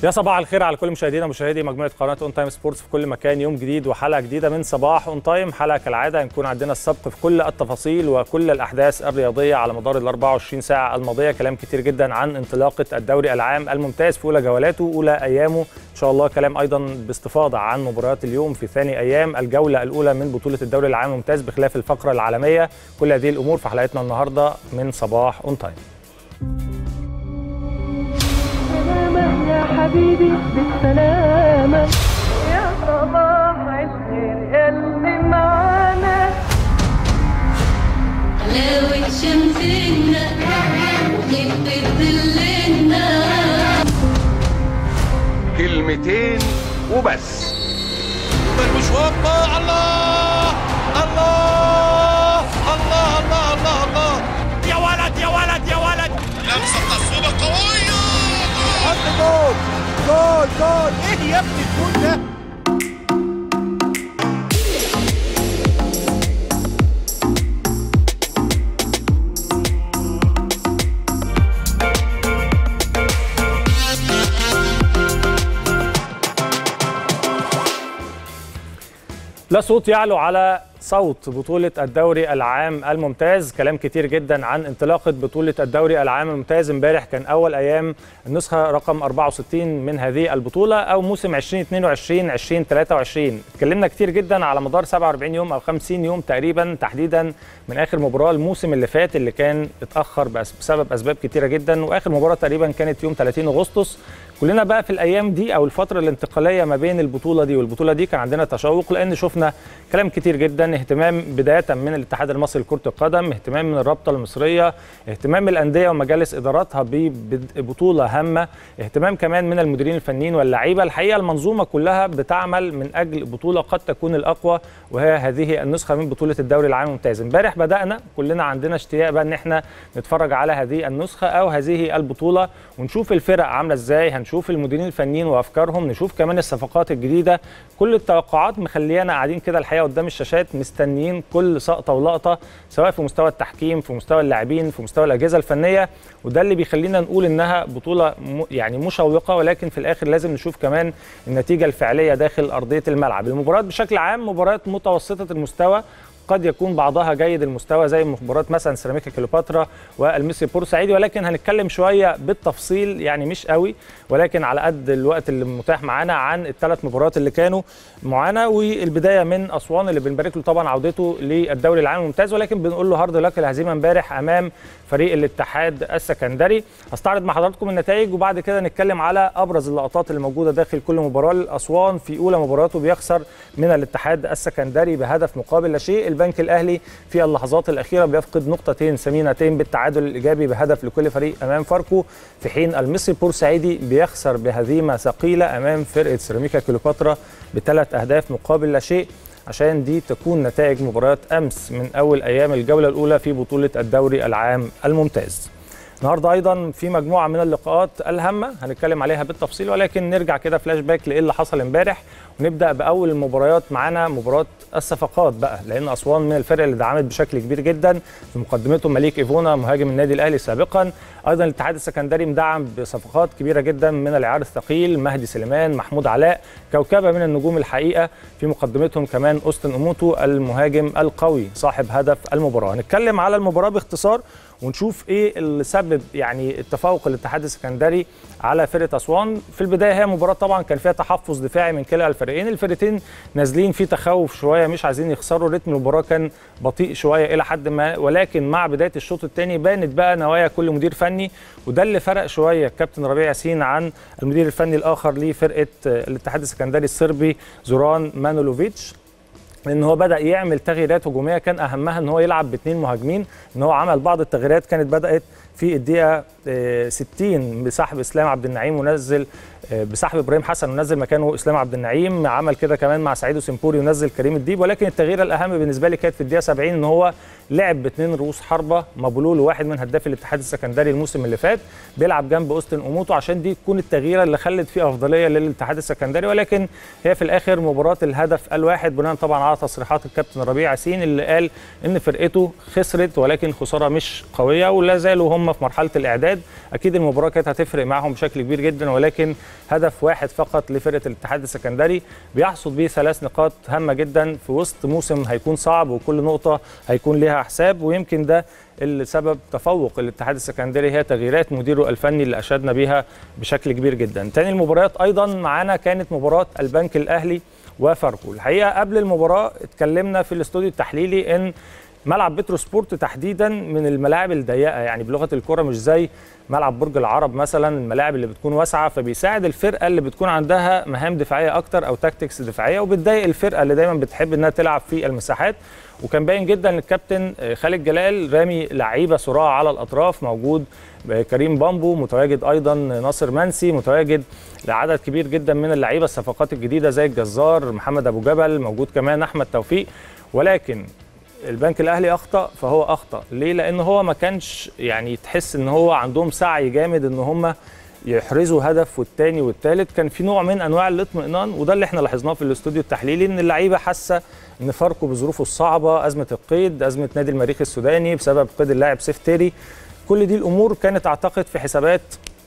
يا صباح الخير على كل مشاهدينا ومشاهدي مجموعه قناه اون تايم سبورتس في كل مكان يوم جديد وحلقه جديده من صباح اون تايم حلقه كالعاده هنكون عندنا السبق في كل التفاصيل وكل الاحداث الرياضيه على مدار ال 24 ساعه الماضيه كلام كتير جدا عن انطلاقه الدوري العام الممتاز في اولى جولاته اولى ايامه ان شاء الله كلام ايضا باستفاضه عن مباريات اليوم في ثاني ايام الجوله الاولى من بطوله الدوري العام الممتاز بخلاف الفقره العالميه كل هذه الامور في حلقتنا النهارده من صباح اون تايم سلامة يا حبيبي بالسلامة يا صباح الخير اللي معانا حلاوة شمسنا وخفة ظلنا كلمتين وبس المشوار الله الله الله الله الله الله الله يا ولد يا ولد يا ولد لمسة تصويبة قوية حط جول جول جول ايه يا ابني الجول ده لا صوت يعلو على صوت بطولة الدوري العام الممتاز كلام كتير جدا عن انطلاقة بطولة الدوري العام الممتاز امبارح كان أول أيام النسخة رقم 64 من هذه البطولة أو موسم 2022 2023 اتكلمنا كتير جدا على مدار 47 يوم أو 50 يوم تقريبا تحديدا من آخر مباراة الموسم اللي فات اللي كان اتأخر بس- بسبب أسباب كتيرة جدا وآخر مباراة تقريبا كانت يوم 30 أغسطس كلنا بقى في الايام دي او الفتره الانتقاليه ما بين البطوله دي والبطوله دي كان عندنا تشوق لان شفنا كلام كتير جدا اهتمام بدايه من الاتحاد المصري لكره القدم اهتمام من الرابطه المصريه اهتمام الانديه ومجالس اداراتها ببطوله هامه اهتمام كمان من المديرين الفنيين واللعيبه الحقيقه المنظومه كلها بتعمل من اجل بطوله قد تكون الاقوى وهي هذه النسخه من بطوله الدوري العام الممتاز امبارح بدانا كلنا عندنا اشتياق بقى ان احنا نتفرج على هذه النسخه او هذه البطوله ونشوف الفرق عامله ازاي هنشوف المديرين الفنيين وافكارهم نشوف كمان الصفقات الجديده كل التوقعات مخليانا قاعدين كده الحقيقه قدام الشاشات مستنيين كل سقطه ولقطه سواء في مستوى التحكيم في مستوى اللاعبين في مستوى الاجهزه الفنيه وده اللي بيخلينا نقول انها بطوله م- يعني مشوقه ولكن في الاخر لازم نشوف كمان النتيجه الفعليه داخل ارضيه الملعب المباريات بشكل عام مباريات متوسطه المستوى قد يكون بعضها جيد المستوى زي مباراه مثلا سيراميكا كليوباترا والمصري بورسعيدي ولكن هنتكلم شويه بالتفصيل يعني مش قوي ولكن على قد الوقت اللي متاح معانا عن الثلاث مباريات اللي كانوا معانا والبدايه من اسوان اللي بنبارك له طبعا عودته للدوري العام الممتاز ولكن بنقول له هارد لك الهزيمه امبارح امام فريق الاتحاد السكندري هستعرض مع حضراتكم النتائج وبعد كده نتكلم على ابرز اللقطات اللي موجوده داخل كل مباراه الاسوان في اولى مباراته بيخسر من الاتحاد السكندري بهدف مقابل لا شيء البنك الاهلي في اللحظات الاخيره بيفقد نقطتين ثمينتين بالتعادل الايجابي بهدف لكل فريق امام فاركو في حين المصري بورسعيدي بيخسر بهزيمه ثقيله امام فرقه سيراميكا كليوباترا بثلاث اهداف مقابل لا شيء عشان دي تكون نتائج مباريات امس من اول ايام الجوله الاولى في بطوله الدوري العام الممتاز النهارده ايضا في مجموعه من اللقاءات الهامه هنتكلم عليها بالتفصيل ولكن نرجع كده فلاش باك لايه اللي حصل امبارح ونبدا باول المباريات معانا مباراه الصفقات بقى لان اسوان من الفرق اللي دعمت بشكل كبير جدا في مقدمتهم مليك ايفونا مهاجم النادي الاهلي سابقا ايضا الاتحاد السكندري مدعم بصفقات كبيره جدا من العيار الثقيل مهدي سليمان محمود علاء كوكبه من النجوم الحقيقه في مقدمتهم كمان اوستن اموتو المهاجم القوي صاحب هدف المباراه هنتكلم على المباراه باختصار ونشوف ايه اللي سبب يعني التفوق الاتحاد السكندري على فرقه اسوان في البدايه هي مباراه طبعا كان فيها تحفظ دفاعي من كلا الفريقين الفرقتين نازلين في تخوف شويه مش عايزين يخسروا رتم المباراه كان بطيء شويه الى حد ما ولكن مع بدايه الشوط الثاني بانت بقى نوايا كل مدير فني وده اللي فرق شويه الكابتن ربيع ياسين عن المدير الفني الاخر لفرقه الاتحاد السكندري الصربي زوران مانولوفيتش لان هو بدا يعمل تغييرات هجوميه كان اهمها ان هو يلعب باثنين مهاجمين ان هو عمل بعض التغييرات كانت بدات في الدقيقه آه، 60 بسحب اسلام عبد النعيم ونزل آه، بسحب ابراهيم حسن ونزل مكانه اسلام عبد النعيم عمل كده كمان مع سعيد وسمبوري ونزل كريم الديب ولكن التغيير الاهم بالنسبه لي كانت في الدقيقه 70 ان هو لعب باثنين رؤوس حربه مبلول وواحد من هداف الاتحاد السكندري الموسم اللي فات بيلعب جنب اوستن اوموتو عشان دي تكون التغييره اللي خلت فيه افضليه للاتحاد السكندري ولكن هي في الاخر مباراه الهدف الواحد بناء طبعا على تصريحات الكابتن ربيع ياسين اللي قال ان فرقته خسرت ولكن خساره مش قويه ولا زالوا هم وهم في مرحله الاعداد اكيد المباراه كانت هتفرق معاهم بشكل كبير جدا ولكن هدف واحد فقط لفرقه الاتحاد السكندري بيحصد بيه ثلاث نقاط هامه جدا في وسط موسم هيكون صعب وكل نقطه هيكون لها حساب ويمكن ده اللي سبب تفوق الاتحاد السكندري هي تغييرات مديره الفني اللي اشدنا بيها بشكل كبير جدا. تاني المباريات ايضا معانا كانت مباراه البنك الاهلي وفاركو. الحقيقه قبل المباراه اتكلمنا في الاستوديو التحليلي ان ملعب بترو سبورت تحديدا من الملاعب الضيقه يعني بلغه الكره مش زي ملعب برج العرب مثلا الملاعب اللي بتكون واسعه فبيساعد الفرقه اللي بتكون عندها مهام دفاعيه اكتر او تاكتكس دفاعيه وبتضايق الفرقه اللي دايما بتحب انها تلعب في المساحات وكان باين جدا ان الكابتن خالد جلال رامي لعيبه صراع على الاطراف موجود كريم بامبو متواجد ايضا ناصر منسي متواجد لعدد كبير جدا من اللعيبه الصفقات الجديده زي الجزار محمد ابو جبل موجود كمان احمد توفيق ولكن البنك الاهلي اخطا فهو اخطا ليه لان هو ما كانش يعني تحس ان هو عندهم سعي جامد ان هم يحرزوا هدف والتاني والتالت كان في نوع من انواع الاطمئنان وده اللي احنا لاحظناه في الاستوديو التحليلي ان اللعيبه حاسه ان فاركو بظروفه الصعبه ازمه القيد ازمه نادي المريخ السوداني بسبب قيد اللاعب سيف تيري كل دي الامور كانت اعتقد في حسابات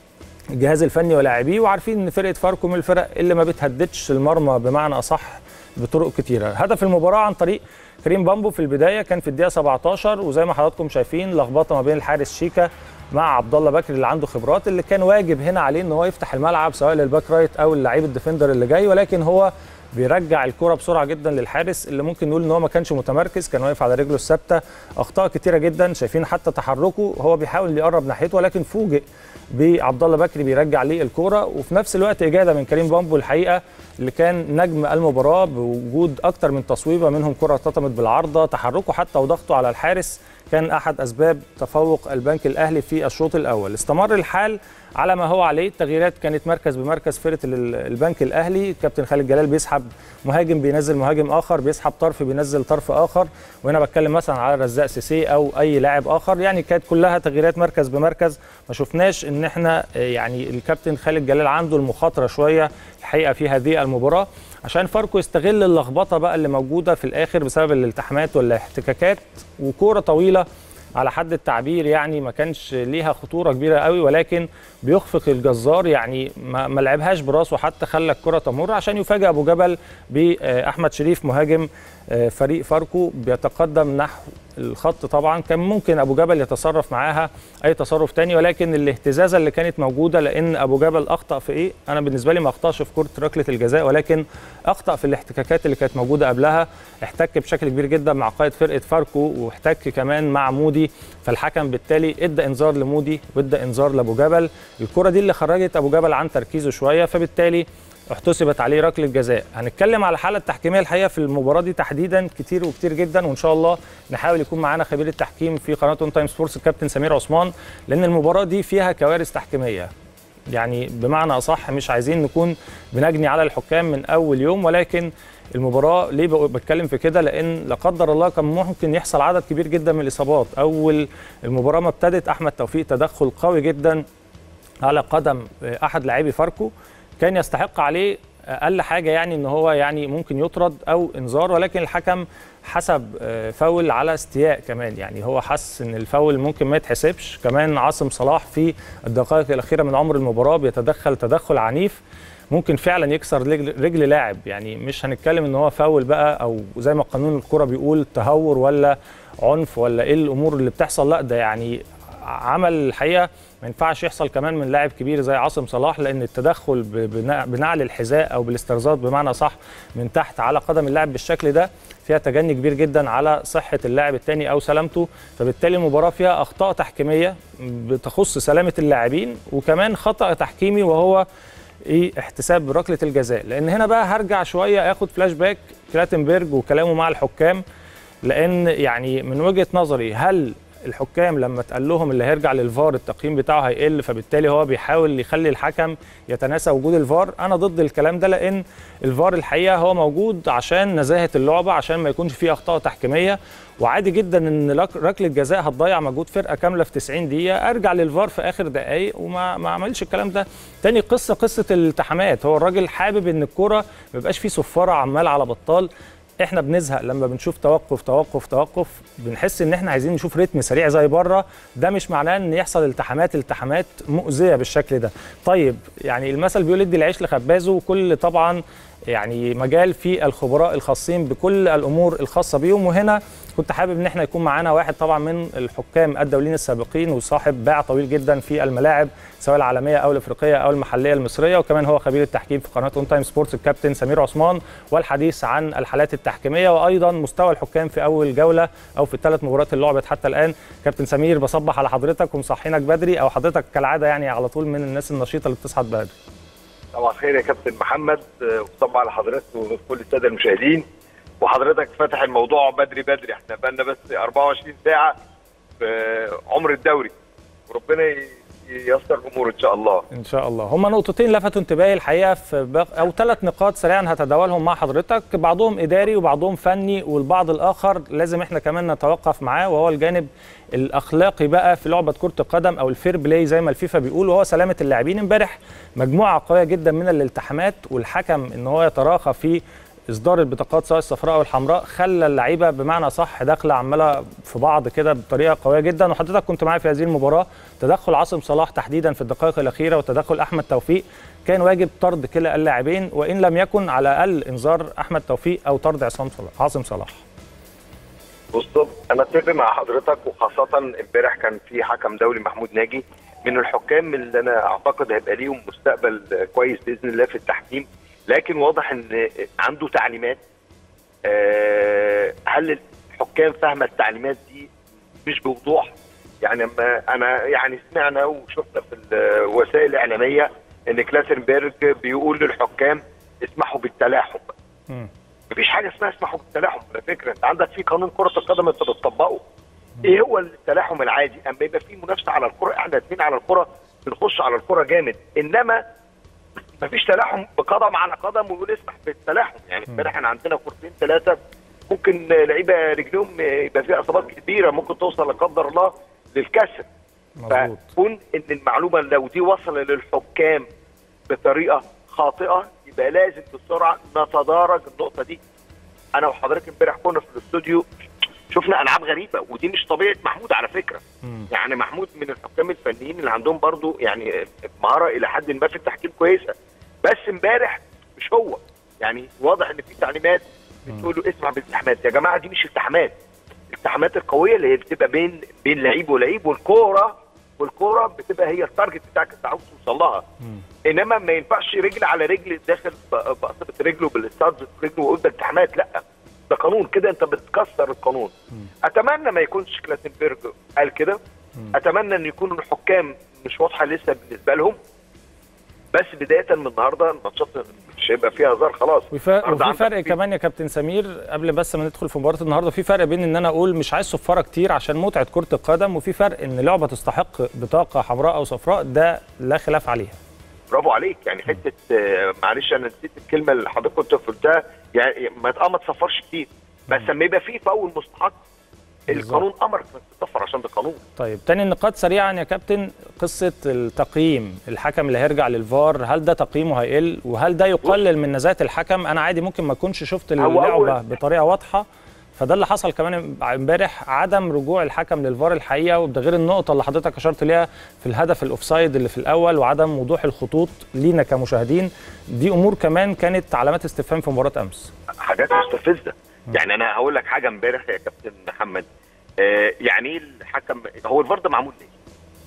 الجهاز الفني ولاعبيه وعارفين ان فرقه فاركو من الفرق اللي ما بتهددش المرمى بمعنى اصح بطرق كتيره هدف المباراه عن طريق كريم بامبو في البدايه كان في الدقيقه 17 وزي ما حضراتكم شايفين لخبطه ما بين الحارس شيكا مع عبد الله بكري اللي عنده خبرات اللي كان واجب هنا عليه ان هو يفتح الملعب سواء للباك رايت او اللعيب الديفندر اللي جاي ولكن هو بيرجع الكره بسرعه جدا للحارس اللي ممكن نقول ان هو ما كانش متمركز كان واقف على رجله الثابته اخطاء كتيره جدا شايفين حتى تحركه هو بيحاول يقرب ناحيته ولكن فوجئ بعبد الله بكري بيرجع ليه الكوره وفي نفس الوقت اجاده من كريم بامبو الحقيقه اللي كان نجم المباراه بوجود اكتر من تصويبه منهم كره ارتطمت بالعارضه تحركه حتى وضغطه على الحارس كان احد اسباب تفوق البنك الاهلي في الشوط الاول استمر الحال على ما هو عليه التغييرات كانت مركز بمركز فرقه البنك الاهلي الكابتن خالد جلال بيسحب مهاجم بينزل مهاجم اخر بيسحب طرف بينزل طرف اخر وهنا بتكلم مثلا على رزاق سيسي او اي لاعب اخر يعني كانت كلها تغييرات مركز بمركز ما شفناش ان احنا يعني الكابتن خالد جلال عنده المخاطره شويه الحقيقه في هذه المباراه عشان فاركو يستغل اللخبطه بقى اللي موجوده في الاخر بسبب الالتحامات والاحتكاكات وكوره طويله على حد التعبير يعني ما كانش ليها خطوره كبيره قوي ولكن بيخفق الجزار يعني ما, ما لعبهاش براسه حتى خلى الكره تمر عشان يفاجئ ابو جبل باحمد شريف مهاجم فريق فاركو بيتقدم نحو الخط طبعا كان ممكن ابو جبل يتصرف معاها اي تصرف تاني ولكن الاهتزازه اللي كانت موجوده لان ابو جبل اخطا في ايه انا بالنسبه لي ما اخطاش في كره ركله الجزاء ولكن اخطا في الاحتكاكات اللي كانت موجوده قبلها احتك بشكل كبير جدا مع قائد فرقه فاركو واحتك كمان مع مودي فالحكم بالتالي ادى انذار لمودي وادى انذار لابو جبل الكره دي اللي خرجت ابو جبل عن تركيزه شويه فبالتالي احتسبت عليه ركله جزاء هنتكلم على الحاله التحكيميه الحقيقه في المباراه دي تحديدا كتير وكتير جدا وان شاء الله نحاول يكون معانا خبير التحكيم في قناه اون تايم سبورتس الكابتن سمير عثمان لان المباراه دي فيها كوارث تحكيميه يعني بمعنى اصح مش عايزين نكون بنجني على الحكام من اول يوم ولكن المباراه ليه بتكلم في كده لان لا قدر الله كان ممكن يحصل عدد كبير جدا من الاصابات اول المباراه ما ابتدت احمد توفيق تدخل قوي جدا على قدم احد لاعبي فاركو كان يستحق عليه اقل حاجه يعني ان هو يعني ممكن يطرد او انذار ولكن الحكم حسب فاول على استياء كمان يعني هو حس ان الفاول ممكن ما يتحسبش كمان عاصم صلاح في الدقائق الاخيره من عمر المباراه بيتدخل تدخل عنيف ممكن فعلا يكسر رجل لاعب يعني مش هنتكلم ان هو فاول بقى او زي ما قانون الكره بيقول تهور ولا عنف ولا ايه الامور اللي بتحصل لا ده يعني عمل الحقيقه ما ينفعش يحصل كمان من لاعب كبير زي عاصم صلاح لان التدخل بنعل الحذاء او بالاسترزاد بمعنى صح من تحت على قدم اللاعب بالشكل ده فيها تجني كبير جدا على صحه اللاعب الثاني او سلامته فبالتالي المباراه فيها اخطاء تحكيميه بتخص سلامه اللاعبين وكمان خطا تحكيمي وهو ايه احتساب ركله الجزاء لان هنا بقى هرجع شويه اخد فلاش باك كلاتنبرج وكلامه مع الحكام لان يعني من وجهه نظري هل الحكام لما اتقال لهم اللي هيرجع للفار التقييم بتاعه هيقل فبالتالي هو بيحاول يخلي الحكم يتناسى وجود الفار انا ضد الكلام ده لان الفار الحقيقه هو موجود عشان نزاهه اللعبه عشان ما يكونش فيه اخطاء تحكيميه وعادي جدا ان ركله جزاء هتضيع مجهود فرقه كامله في 90 دقيقه ارجع للفار في اخر دقائق وما ما عملش الكلام ده تاني قصه قصه الالتحامات هو الراجل حابب ان الكوره ما يبقاش فيه صفاره عمال على بطال احنا بنزهق لما بنشوف توقف توقف توقف بنحس ان احنا عايزين نشوف رتم سريع زي بره ده مش معناه ان يحصل التحامات التحامات مؤذيه بالشكل ده طيب يعني المثل بيقول ادي العيش لخبازه وكل طبعا يعني مجال في الخبراء الخاصين بكل الامور الخاصه بيهم وهنا كنت حابب ان احنا يكون معانا واحد طبعا من الحكام الدوليين السابقين وصاحب باع طويل جدا في الملاعب سواء العالميه او الافريقيه او المحليه المصريه وكمان هو خبير التحكيم في قناه اون تايم سبورتس الكابتن سمير عثمان والحديث عن الحالات التحكيميه وايضا مستوى الحكام في اول جوله او في الثلاث مباريات اللي لعبت حتى الان كابتن سمير بصبح على حضرتك ومصحينك بدري او حضرتك كالعاده يعني على طول من الناس النشيطه اللي بتصحى بدري طبعا خير يا كابتن محمد آه، وطبعا على حضرتك وكل الساده المشاهدين وحضرتك فاتح الموضوع بدري بدري احنا بقالنا بس 24 ساعه في عمر الدوري وربنا ي- ييسر الامور ان شاء الله ان شاء الله هما نقطتين لفتوا انتباهي الحقيقه في بق... او ثلاث نقاط سريعا هتداولهم مع حضرتك بعضهم اداري وبعضهم فني والبعض الاخر لازم احنا كمان نتوقف معاه وهو الجانب الاخلاقي بقى في لعبه كره القدم او الفير بلاي زي ما الفيفا بيقول وهو سلامه اللاعبين امبارح مجموعه قويه جدا من الالتحامات والحكم ان هو يتراخى في اصدار البطاقات سواء الصفراء او الحمراء خلى اللعيبه بمعنى صح داخله عماله في بعض كده بطريقه قويه جدا وحضرتك كنت معايا في هذه المباراه تدخل عاصم صلاح تحديدا في الدقائق الاخيره وتدخل احمد توفيق كان واجب طرد كلا اللاعبين وان لم يكن على الاقل انذار احمد توفيق او طرد عصام صلاح عاصم صلاح بص انا اتفق مع حضرتك وخاصه امبارح كان في حكم دولي محمود ناجي من الحكام اللي انا اعتقد هيبقى ليهم مستقبل كويس باذن الله في التحكيم لكن واضح ان عنده تعليمات آه، هل الحكام فاهمه التعليمات دي مش بوضوح يعني اما انا يعني سمعنا وشفنا في الوسائل الاعلاميه ان كلاسنبرج بيقول للحكام اسمحوا بالتلاحم مم. مفيش حاجه اسمها اسمحوا بالتلاحم على فكره انت عندك في قانون كره القدم انت بتطبقه ايه هو التلاحم العادي اما يبقى في منافسه على الكره احنا الاثنين على الكره بنخش على الكره جامد انما مفيش تلاحم بقدم على قدم ويقول اسمح بالتلاحم يعني امبارح احنا عندنا كورتين ثلاثه ممكن لعيبه رجلهم يبقى فيها اصابات كبيره ممكن توصل لا قدر الله للكسر مظبوط فكون ان المعلومه لو دي وصل للحكام بطريقه خاطئه يبقى لازم بسرعه نتدارج النقطه دي انا وحضرتك امبارح كنا في الاستوديو شفنا العاب غريبه ودي مش طبيعه محمود على فكره مم. يعني محمود من الحكام الفنيين اللي عندهم برضو يعني مهاره الى حد ما في التحكيم كويسه بس امبارح مش هو يعني واضح ان في تعليمات بتقول له اسمع بالالتحامات يا جماعه دي مش التحامات الالتحامات القويه اللي هي بتبقى بين بين لعيب ولعيب والكوره والكوره بتبقى هي التارجت بتاعك انت عاوز توصل لها انما ما ينفعش رجل على رجل داخل ب- بقصبه رجله بالاستاذ في رجله ويقول ده التحامات لا ده قانون كده انت بتكسر القانون اتمنى ما يكونش كلاسنبرج قال كده اتمنى ان يكونوا الحكام مش واضحه لسه بالنسبه لهم بس بدايه من النهارده الماتشات مش هيبقى فيها هزار خلاص وف- النهاردة وفي عندك فرق في- كمان يا كابتن سمير قبل بس ما ندخل في مباراه النهارده في فرق بين ان انا اقول مش عايز صفاره كتير عشان متعه كره القدم وفي فرق ان لعبه تستحق بطاقه حمراء او صفراء ده لا خلاف عليها برافو عليك يعني حته آه، معلش انا نسيت الكلمه اللي حضرتك كنت قلتها يعني ما اه ما تصفرش كتير بس لما يبقى في فاول مستحق القانون امرك انك تصفر عشان ده قانون طيب تاني النقاط سريعا يا كابتن قصه التقييم الحكم اللي هيرجع للفار هل ده تقييمه هيقل وهل ده يقلل من نزاهه الحكم انا عادي ممكن ما اكونش شفت هو اللعبه أول- بطريقه واضحه فده اللي حصل كمان امبارح عدم رجوع الحكم للفار الحقيقه وده غير النقطه اللي حضرتك اشرت ليها في الهدف الاوفسايد اللي في الاول وعدم وضوح الخطوط لينا كمشاهدين دي امور كمان كانت علامات استفهام في مباراه امس حاجات مستفزه يعني انا هقول لك حاجه امبارح يا كابتن محمد آه يعني ايه الحكم هو الفار ده معمول ليه؟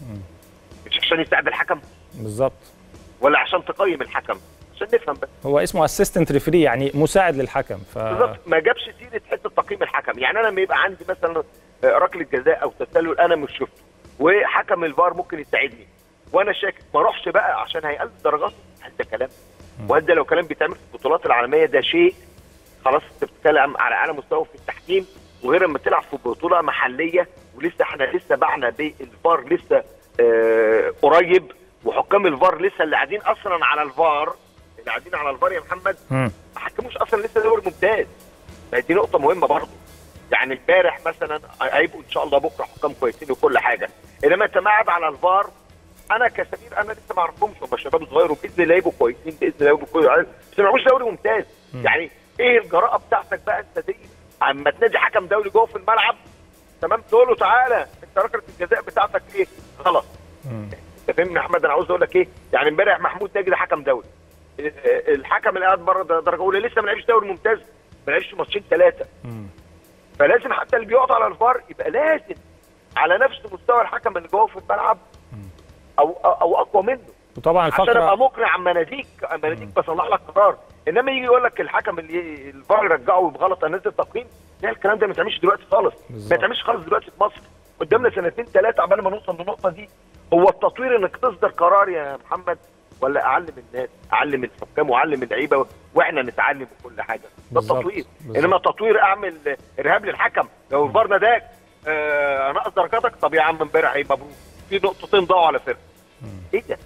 مش عشان يساعد الحكم بالظبط ولا عشان تقيم الحكم عشان نفهم بس هو اسمه اسيستنت ريفري يعني مساعد للحكم ف بالظبط ما جابش سيره حته تقييم الحكم يعني انا لما يبقى عندي مثلا آه، ركله جزاء او تسلل انا مش شفته وحكم الفار ممكن يساعدني وانا شاكك ما اروحش بقى عشان هيقلل درجات هل ده كلام وهل ده لو كلام بيتعمل في البطولات العالميه ده شيء خلاص انت بتتكلم على اعلى مستوى في التحكيم وغير لما تلعب في بطوله محليه ولسه احنا لسه بعنا بالفار لسه آه قريب وحكام الفار لسه اللي قاعدين اصلا على الفار اللي قاعدين على الفار يا محمد مم. ما حكموش اصلا لسه دوري ممتاز ما دي نقطه مهمه برضه يعني امبارح مثلا هيبقوا ان شاء الله بكره حكام كويسين وكل حاجه انما انت قاعد على الفار انا كسمير انا لسه ما اعرفهمش هم شباب صغير وباذن الله يبقوا كويسين باذن الله يبقوا كويسين بس ما يلعبوش دوري ممتاز يعني ايه الجراءه بتاعتك بقى انت دي اما تنادي حكم دولي جوه في الملعب تمام تقول له تعالى انت ركله الجزاء بتاعتك ايه غلط انت فاهمني يا احمد انا عاوز اقول لك ايه يعني امبارح محمود ناجي ده حكم دولي ال- الحكم اللي قاعد بره ده درجه اولى لسه ما لعبش دوري ممتاز ما لعبش ماتشين ثلاثه فلازم حتى اللي بيقعد على الفار يبقى لازم على نفس مستوى الحكم اللي جوه في الملعب او او, أو اقوى منه وطبعا عشان ابقى الفقره مقنع اما اناديك اما اناديك بصلح لك قرار انما يجي يقول لك الحكم اللي الفار يرجعه بغلط انزل التقييم لا الكلام ده ما يتعملش دلوقتي خالص بالظبط. ما يتعملش خالص دلوقتي في مصر قدامنا سنتين ثلاثه عبال ما نوصل للنقطه دي هو التطوير انك تصدر قرار يا محمد ولا اعلم الناس اعلم الحكام واعلم اللعيبه واحنا نتعلم وكل حاجه ده بالظبط. التطوير بالظبط. انما التطوير اعمل ارهاب للحكم لو الفار ناداك آه انقص درجاتك طب يا عم امبارح هيبقى مبروك في نقطتين ضاعوا على فرقه ايه ده؟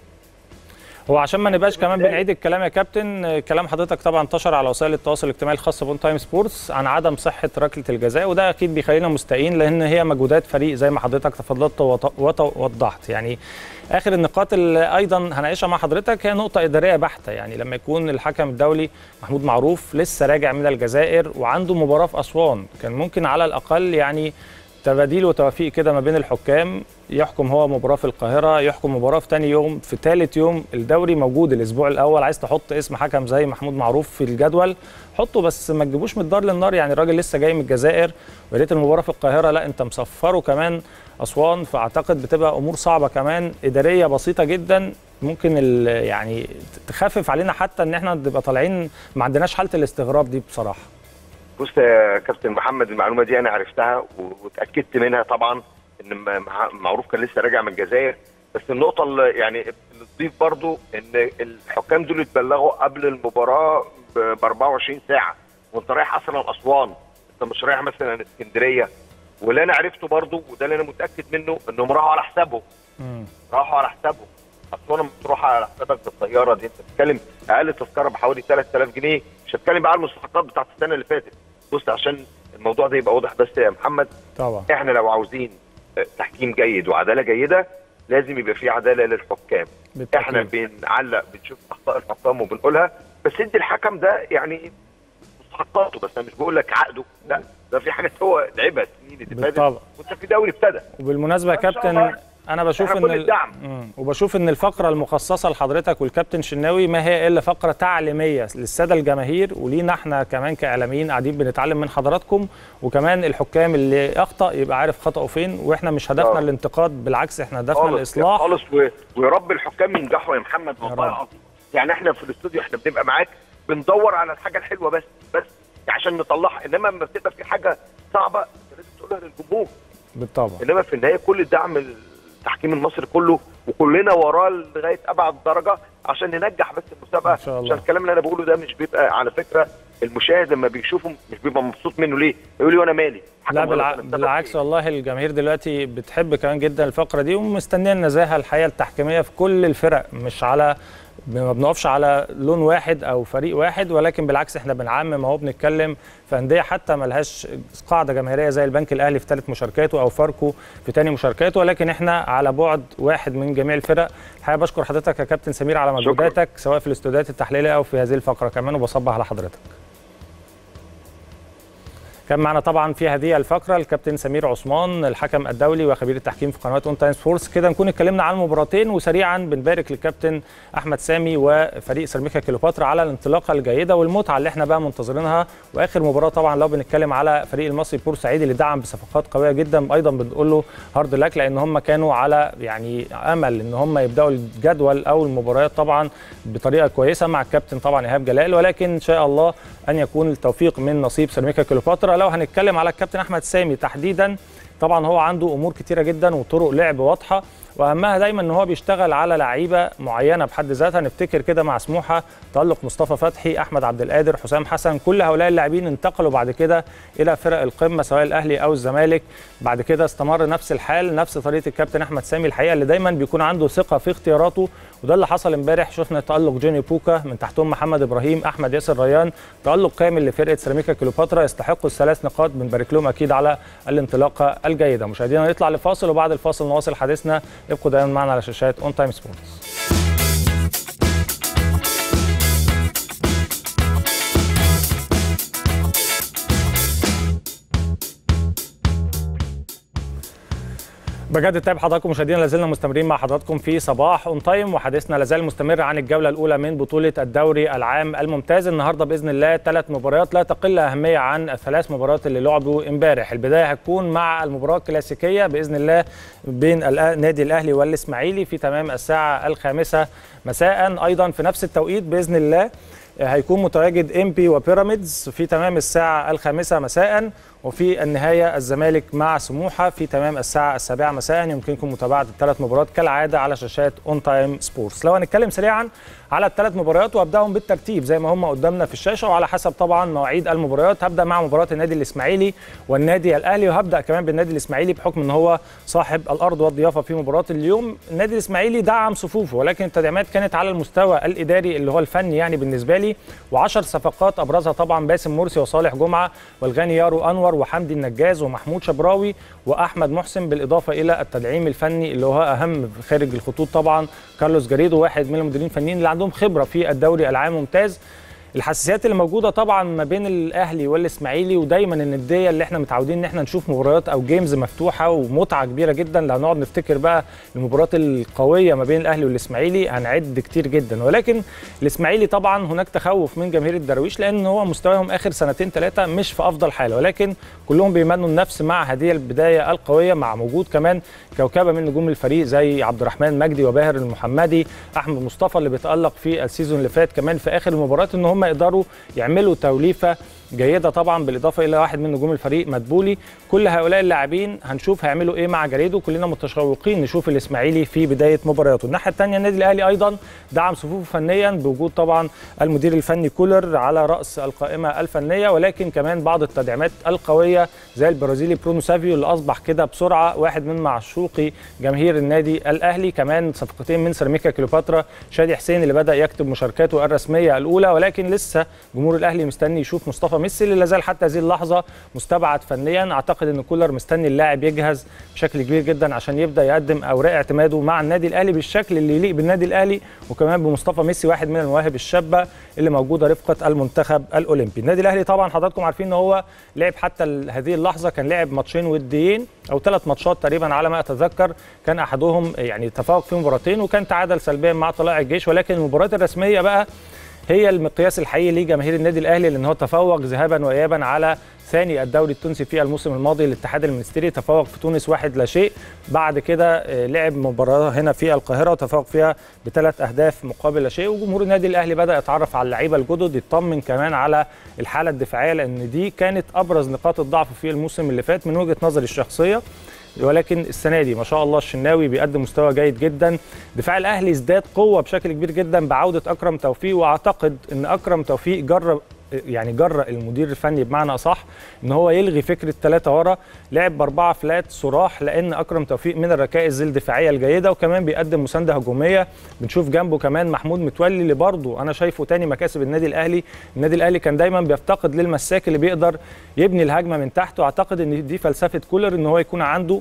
هو عشان ما نبقاش كمان بنعيد الكلام يا كابتن آه، كلام حضرتك طبعا انتشر على وسائل التواصل الاجتماعي الخاصه بون تايم سبورتس عن عدم صحه ركله الجزاء وده اكيد بيخلينا مستائين لان هي مجهودات فريق زي ما حضرتك تفضلت وط- وط- ووضحت يعني اخر النقاط اللي ايضا هناقشها مع حضرتك هي نقطه اداريه بحته يعني لما يكون الحكم الدولي محمود معروف لسه راجع من الجزائر وعنده مباراه في اسوان كان ممكن على الاقل يعني تباديل وتوافيق كده ما بين الحكام يحكم هو مباراه في القاهره يحكم مباراه في تاني يوم في ثالث يوم الدوري موجود الاسبوع الاول عايز تحط اسم حكم زي محمود معروف في الجدول حطه بس ما تجيبوش من الدار للنار يعني الراجل لسه جاي من الجزائر ويا ريت المباراه في القاهره لا انت مسفره كمان اسوان فاعتقد بتبقى امور صعبه كمان اداريه بسيطه جدا ممكن ال- يعني تخفف علينا حتى ان احنا نبقى طالعين ما عندناش حاله الاستغراب دي بصراحه بص يا كابتن محمد المعلومه دي انا عرفتها و- واتاكدت منها طبعا ان م- مع- معروف كان لسه راجع من الجزائر بس النقطه اللي يعني اللي تضيف برضو ان الحكام دول اتبلغوا قبل المباراه ب 24 ساعه وانت رايح اصلا اسوان انت مش رايح مثلا اسكندريه واللي انا عرفته برضو وده اللي انا متاكد منه انهم راحوا على حسابهم راحوا على حسابهم اصل انا تروح على حسابك بالطياره دي انت بتتكلم اقل تذكره بحوالي 3000 جنيه مش هتكلم بقى على المستحقات بتاعت السنه اللي فاتت بص عشان الموضوع ده يبقى واضح بس يا محمد طبعا احنا لو عاوزين آه، تحكيم جيد وعداله جيده لازم يبقى في عداله للحكام بالتأكيد. احنا بنعلق بنشوف اخطاء الحكام وبنقولها بس ادي الحكم ده يعني مستحقاته بس انا مش بقول لك عقده لا ده في حاجات هو لعبها السنين اللي فاتت بالطبع. وانت في دوري ابتدى وبالمناسبه يا إن شاء كابتن الله. انا بشوف إحنا ان كل ال- الدعم. مم. وبشوف ان الفقره المخصصه لحضرتك والكابتن شناوي ما هي الا فقره تعليميه للساده الجماهير ولينا احنا كمان كاعلاميين قاعدين بنتعلم من حضراتكم وكمان الحكام اللي اخطا يبقى عارف خطاه فين واحنا مش هدفنا آه. الانتقاد بالعكس احنا هدفنا خالص الاصلاح خالص و... ويا رب الحكام ينجحوا يا محمد والله رب. العظيم يعني احنا في الاستوديو احنا بنبقى معاك بندور على الحاجه الحلوه بس بس عشان نطلعها انما لما بتبقى في حاجه صعبه أنت لازم تقولها للجمهور بالطبع انما في النهايه كل الدعم التحكيم المصري كله وكلنا وراه لغايه ابعد درجه عشان ننجح بس المسابقه إن شاء الله. عشان الكلام اللي انا بقوله ده مش بيبقى على فكره المشاهد لما بيشوفه مش بيبقى مبسوط منه ليه؟ يقول لي وانا مالي حكم لا غلط، بالع... أنا استفدت بالعكس إيه؟ والله الجماهير دلوقتي بتحب كمان جدا الفقره دي ومستنيه النزاهه الحقيقه التحكيميه في كل الفرق مش على ما بنقفش على لون واحد او فريق واحد ولكن بالعكس احنا بنعمم اهو بنتكلم في انديه حتى ملهاش قاعده جماهيريه زي البنك الاهلي في ثالث مشاركاته او فاركو في ثاني مشاركاته ولكن احنا على بعد واحد من جميع الفرق الحقيقه بشكر حضرتك يا كابتن سمير على شكراً. مجهوداتك سواء في الاستوديوهات التحليليه او في هذه الفقره كمان وبصبح على حضرتك كان معنا طبعا في هذه الفقره الكابتن سمير عثمان الحكم الدولي وخبير التحكيم في قناه اون تايم سبورتس كده نكون اتكلمنا عن مباراتين وسريعا بنبارك للكابتن احمد سامي وفريق سيراميكا كليوباترا على الانطلاقه الجيده والمتعه اللي احنا بقى منتظرينها واخر مباراه طبعا لو بنتكلم على فريق المصري بورسعيد اللي دعم بصفقات قويه جدا ايضا بنقول له هارد لك لان هم كانوا على يعني امل ان هم يبداوا الجدول او المباريات طبعا بطريقه كويسه مع الكابتن طبعا ايهاب جلال ولكن ان شاء الله ان يكون التوفيق من نصيب سيراميكا كليوباترا لو هنتكلم على الكابتن احمد سامي تحديدا طبعا هو عنده امور كتيره جدا وطرق لعب واضحه واهمها دايما ان هو بيشتغل على لعيبه معينه بحد ذاتها نفتكر كده مع سموحه تالق مصطفى فتحي احمد عبد القادر حسام حسن كل هؤلاء اللاعبين انتقلوا بعد كده الى فرق القمه سواء الاهلي او الزمالك بعد كده استمر نفس الحال نفس طريقه الكابتن احمد سامي الحقيقه اللي دايما بيكون عنده ثقه في اختياراته وده اللي حصل امبارح شفنا تالق جوني بوكا من تحتهم محمد ابراهيم احمد ياسر ريان تالق كامل لفرقه سيراميكا كليوباترا يستحقوا الثلاث نقاط بنبارك لهم اكيد على الانطلاقه الجيده مشاهدينا نطلع لفاصل وبعد الفاصل نواصل حديثنا ابقوا دايما معنا على شاشات اون تايم سبورتس بجد تابع حضراتكم مشاهدينا لازلنا مستمرين مع حضراتكم في صباح اون تايم وحديثنا لازال مستمر عن الجوله الاولى من بطوله الدوري العام الممتاز النهارده باذن الله ثلاث مباريات لا تقل اهميه عن الثلاث مباريات اللي لعبوا امبارح البدايه هتكون مع المباراه الكلاسيكيه باذن الله بين النادي الاهلي والاسماعيلي في تمام الساعه الخامسه مساء ايضا في نفس التوقيت باذن الله هيكون متواجد امبي وبيراميدز في تمام الساعه الخامسه مساء وفي النهايه الزمالك مع سموحه في تمام الساعه السابعه مساء يمكنكم متابعه الثلاث مباريات كالعاده على شاشات اون تايم سبورتس لو هنتكلم سريعا على الثلاث مباريات وابداهم بالترتيب زي ما هم قدامنا في الشاشه وعلى حسب طبعا مواعيد المباريات هبدا مع مباراه النادي الاسماعيلي والنادي الاهلي وهبدا كمان بالنادي الاسماعيلي بحكم ان هو صاحب الارض والضيافه في مباراه اليوم النادي الاسماعيلي دعم صفوفه ولكن التدعيمات كانت على المستوى الاداري اللي هو الفني يعني بالنسبه لي و10 صفقات ابرزها طبعا باسم مرسي وصالح جمعه والغاني يارو انور وحمدي النجاز ومحمود شبراوي واحمد محسن بالاضافه الى التدعيم الفني اللي هو اهم خارج الخطوط طبعا كارلوس جاريدو واحد من المديرين الفنيين اللي عندهم خبره في الدوري العام ممتاز الحساسيات اللي موجوده طبعا ما بين الاهلي والاسماعيلي ودايما النديه اللي احنا متعودين ان احنا نشوف مباريات او جيمز مفتوحه ومتعه كبيره جدا لو نقعد نفتكر بقى المباريات القويه ما بين الاهلي والاسماعيلي هنعد كتير جدا ولكن الاسماعيلي طبعا هناك تخوف من جماهير الدراويش لان هو مستواهم اخر سنتين ثلاثه مش في افضل حاله ولكن كلهم بيمنوا النفس مع هذه البدايه القويه مع وجود كمان كوكبه من نجوم الفريق زي عبد الرحمن مجدي وباهر المحمدي احمد مصطفى اللي بيتالق في السيزون اللي فات كمان في اخر المباريات ان هم يقدروا يعملوا توليفه جيده طبعا بالاضافه الى واحد من نجوم الفريق مدبولي كل هؤلاء اللاعبين هنشوف هيعملوا ايه مع جريدو كلنا متشوقين نشوف الاسماعيلي في بدايه مبارياته الناحيه الثانيه النادي الاهلي ايضا دعم صفوفه فنيا بوجود طبعا المدير الفني كولر على راس القائمه الفنيه ولكن كمان بعض التدعيمات القويه زي البرازيلي برونو سافيو اللي اصبح كده بسرعه واحد من معشوقي جماهير النادي الاهلي كمان صفقتين من سيراميكا كليوباترا شادي حسين اللي بدا يكتب مشاركاته الرسميه الاولى ولكن لسه جمهور الاهلي مستني يشوف مصطفى ميسي اللي لازال حتى هذه اللحظه مستبعد فنيا اعتقد ان كولر مستني اللاعب يجهز بشكل كبير جدا عشان يبدا يقدم اوراق اعتماده مع النادي الاهلي بالشكل اللي يليق بالنادي الاهلي وكمان بمصطفى ميسي واحد من المواهب الشابه اللي موجوده رفقه المنتخب الاولمبي النادي الاهلي طبعا حضراتكم عارفين ان هو لعب حتى هذه اللحظه كان لعب ماتشين وديين او ثلاث ماتشات تقريبا على ما اتذكر كان احدهم يعني تفوق في مباراتين وكان تعادل سلبيا مع طلائع الجيش ولكن المباريات الرسميه بقى هي المقياس الحقيقي لجماهير النادي الاهلي لان هو تفوق ذهابا وايابا على ثاني الدوري التونسي في الموسم الماضي الاتحاد المنستيري تفوق في تونس واحد لا شيء بعد كده لعب مباراه هنا في القاهره وتفوق فيها بثلاث اهداف مقابل لا شيء وجمهور النادي الاهلي بدا يتعرف على اللعيبه الجدد يطمن كمان على الحاله الدفاعيه لان دي كانت ابرز نقاط الضعف في الموسم اللي فات من وجهه نظري الشخصيه ولكن السنه دي ما شاء الله الشناوي بيقدم مستوى جيد جدا دفاع الاهلي ازداد قوه بشكل كبير جدا بعوده اكرم توفيق واعتقد ان اكرم توفيق جرب يعني جرأ المدير الفني بمعنى اصح ان هو يلغي فكره ثلاثه ورا لعب باربعه فلات صراح لان اكرم توفيق من الركائز الدفاعيه الجيده وكمان بيقدم مسانده هجوميه بنشوف جنبه كمان محمود متولي اللي برضه انا شايفه تاني مكاسب النادي الاهلي النادي الاهلي كان دايما بيفتقد للمساك اللي بيقدر يبني الهجمه من تحت واعتقد ان دي فلسفه كولر ان هو يكون عنده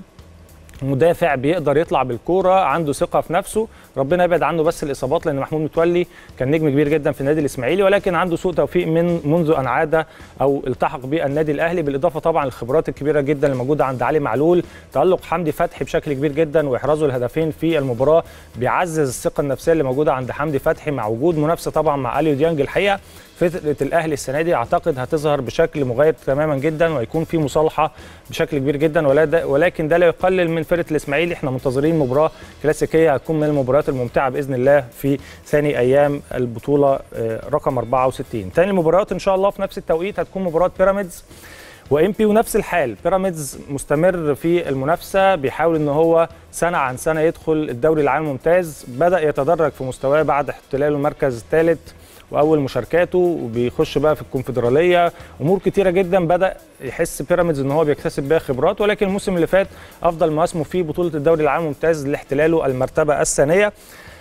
مدافع بيقدر يطلع بالكوره عنده ثقه في نفسه ربنا يبعد عنه بس الاصابات لان محمود متولي كان نجم كبير جدا في النادي الاسماعيلي ولكن عنده سوء توفيق من منذ ان عاد او التحق بالنادي الاهلي بالاضافه طبعا للخبرات الكبيره جدا اللي موجوده عند علي معلول تالق حمدي فتحي بشكل كبير جدا واحرازه الهدفين في المباراه بيعزز الثقه النفسيه اللي موجوده عند حمدي فتحي مع وجود منافسه طبعا مع اليو ديانج الحقيقه فرقه الاهلي السنه دي اعتقد هتظهر بشكل مغاير تماما جدا وهيكون في مصالحه بشكل كبير جدا ولا ده ولكن ده لا يقلل من فرقه الاسماعيلي احنا منتظرين مباراه كلاسيكيه هتكون من المباريات الممتعه باذن الله في ثاني ايام البطوله رقم 64 ثاني المباريات ان شاء الله في نفس التوقيت هتكون مباراه بيراميدز وامبي ونفس الحال بيراميدز مستمر في المنافسه بيحاول ان هو سنه عن سنه يدخل الدوري العام الممتاز بدا يتدرج في مستواه بعد احتلاله المركز الثالث واول مشاركاته وبيخش بقى في الكونفدراليه امور كتيره جدا بدا يحس بيراميدز ان هو بيكتسب بيها خبرات ولكن الموسم اللي فات افضل مواسمه في بطوله الدوري العام الممتاز لاحتلاله المرتبه الثانيه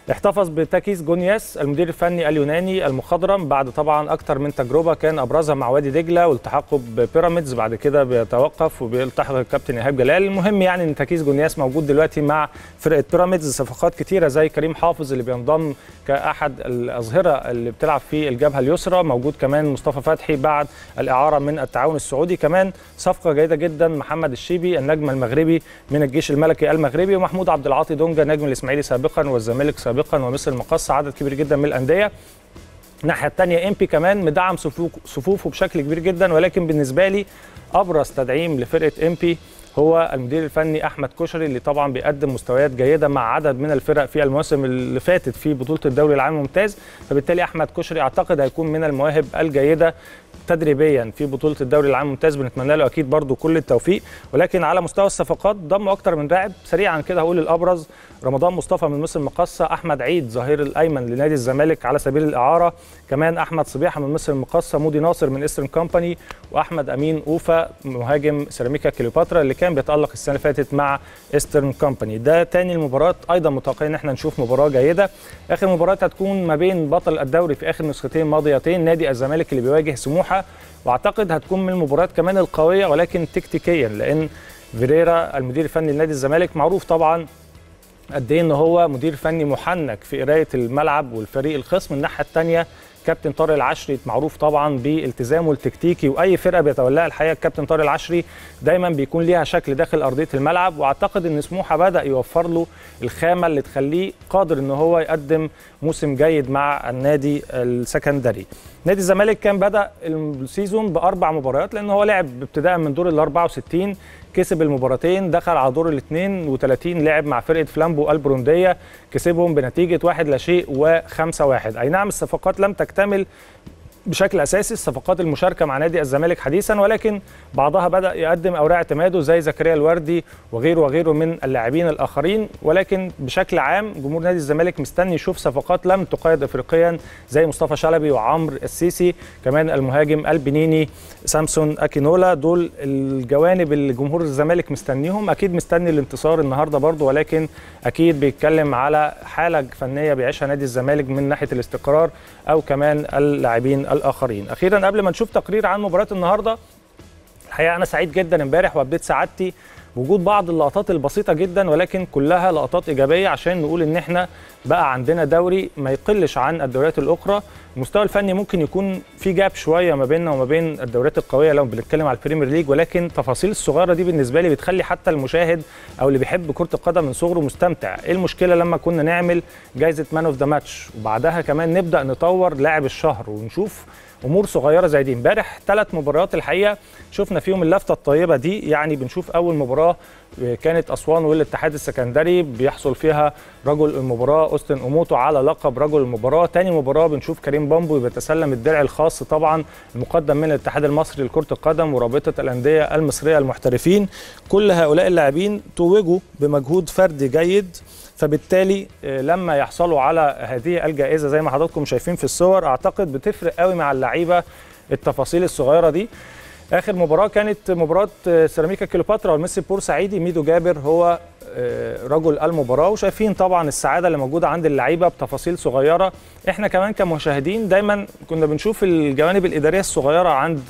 احتفظ بتاكيس جونياس المدير الفني اليوناني المخضرم بعد طبعا اكتر من تجربه كان ابرزها مع وادي دجله والتحاقه ببيراميدز بعد كده بيتوقف وبيلتحق الكابتن ايهاب جلال المهم يعني ان تاكيس جونياس موجود دلوقتي مع فرقه بيراميدز صفقات كتيره زي كريم حافظ اللي بينضم كاحد الاظهره اللي بتلعب في الجبهه اليسرى موجود كمان مصطفى فتحي بعد الاعاره من التعاون السعودي كمان صفقه جيده جدا محمد الشيبي النجم المغربي من الجيش الملكي المغربي ومحمود عبد العاطي دونجا نجم الاسماعيلي سابقا والزمالك سابقا ومصر المقصه عدد كبير جدا من الانديه الناحيه الثانيه امبي كمان مدعم صفوف صفوفه بشكل كبير جدا ولكن بالنسبه لي ابرز تدعيم لفرقه امبي هو المدير الفني احمد كشري اللي طبعا بيقدم مستويات جيده مع عدد من الفرق في المواسم اللي فاتت في بطوله الدوري العام الممتاز فبالتالي احمد كشري اعتقد هيكون من المواهب الجيده تدريبيا في بطوله الدوري العام الممتاز بنتمنى له اكيد برضو كل التوفيق ولكن على مستوى الصفقات ضم اكتر من لاعب سريعا كده هقول الابرز رمضان مصطفى من مصر المقاصه احمد عيد ظهير الايمن لنادي الزمالك على سبيل الاعاره كمان احمد صبيحه من مصر المقاصه مودي ناصر من ايسترن كومباني واحمد امين اوفا مهاجم سيراميكا كليوباترا اللي كان بيتالق السنه اللي فاتت مع ايسترن كومباني ده تاني المباراه ايضا متوقعين ان احنا نشوف مباراه جيده اخر مباراه هتكون ما بين بطل الدوري في اخر نسختين ماضيتين نادي الزمالك اللي بيواجه سموحه واعتقد هتكون من المباريات كمان القويه ولكن تكتيكيا لان فيريرا المدير الفني لنادي الزمالك معروف طبعا قد ايه ان هو مدير فني محنك في قرايه الملعب والفريق الخصم الناحيه الثانيه كابتن طارق العشري معروف طبعا بالتزامه التكتيكي واي فرقه بيتولاها الحقيقه الكابتن طارق العشري دايما بيكون ليها شكل داخل ارضيه الملعب واعتقد ان سموحه بدا يوفر له الخامه اللي تخليه قادر ان هو يقدم موسم جيد مع النادي السكندري نادي الزمالك كان بدا السيزون باربع مباريات لان هو لعب ابتداء من دور ال 64 كسب المباراتين دخل على دور ال 32 لعب مع فرقه فلامبو البرونديه كسبهم بنتيجه واحد لا شيء و5 واحد اي نعم الصفقات لم تكتمل بشكل اساسي الصفقات المشاركه مع نادي الزمالك حديثا ولكن بعضها بدا يقدم اوراق اعتماده زي زكريا الوردي وغيره وغيره من اللاعبين الاخرين ولكن بشكل عام جمهور نادي الزمالك مستني يشوف صفقات لم تقيد افريقيا زي مصطفى شلبي وعمرو السيسي كمان المهاجم البنيني سامسون اكينولا دول الجوانب اللي جمهور الزمالك مستنيهم اكيد مستني الانتصار النهارده برضه ولكن اكيد بيتكلم على حاله فنيه بيعيشها نادي الزمالك من ناحيه الاستقرار او كمان اللاعبين الاخرين اخيرا قبل ما نشوف تقرير عن مباراه النهارده الحقيقه انا سعيد جدا امبارح وابديت سعادتي وجود بعض اللقطات البسيطه جدا ولكن كلها لقطات ايجابيه عشان نقول ان احنا بقى عندنا دوري ما يقلش عن الدوريات الاخرى المستوى الفني ممكن يكون في جاب شويه ما بيننا وما بين الدوريات القويه لو بنتكلم على البريمير ليج ولكن التفاصيل الصغيره دي بالنسبه لي بتخلي حتى المشاهد او اللي بيحب كره القدم من صغره مستمتع ايه المشكله لما كنا نعمل جائزه مان اوف ذا ماتش وبعدها كمان نبدا نطور لاعب الشهر ونشوف امور صغيره زي دي امبارح ثلاث مباريات الحقيقه شفنا فيهم اللفته الطيبه دي يعني بنشوف اول مباراه كانت اسوان والاتحاد السكندري بيحصل فيها رجل المباراه اوستن اوموتو على لقب رجل المباراه تاني مباراه بنشوف كريم بامبو بيتسلم الدرع الخاص طبعا المقدم من الاتحاد المصري لكره القدم ورابطه الانديه المصريه المحترفين كل هؤلاء اللاعبين توجوا بمجهود فردي جيد فبالتالي لما يحصلوا على هذه الجائزه زي ما حضراتكم شايفين في الصور اعتقد بتفرق قوي مع اللعيبه التفاصيل الصغيره دي اخر مباراه كانت مباراه سيراميكا كليوباترا والميسي بورسعيدي ميدو جابر هو رجل المباراه وشايفين طبعا السعاده اللي موجوده عند اللعيبه بتفاصيل صغيره احنا كمان كمشاهدين دايما كنا بنشوف الجوانب الاداريه الصغيره عند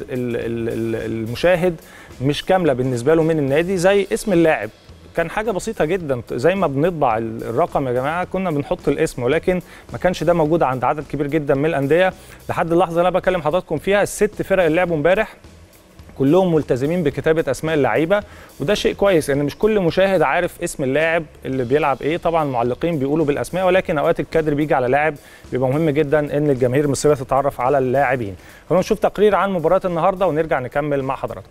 المشاهد مش كامله بالنسبه له من النادي زي اسم اللاعب كان حاجه بسيطه جدا زي ما بنطبع الرقم يا جماعه كنا بنحط الاسم ولكن ما كانش ده موجود عند عدد كبير جدا من الانديه لحد اللحظه اللي انا بكلم حضراتكم فيها الست فرق اللي لعبوا امبارح كلهم ملتزمين بكتابه اسماء اللعيبه وده شيء كويس لان يعني مش كل مشاهد عارف اسم اللاعب اللي بيلعب ايه طبعا المعلقين بيقولوا بالاسماء ولكن اوقات الكادر بيجي على لاعب بيبقى مهم جدا ان الجماهير المصريه تتعرف على اللاعبين خلونا نشوف تقرير عن مباراه النهارده ونرجع نكمل مع حضراتكم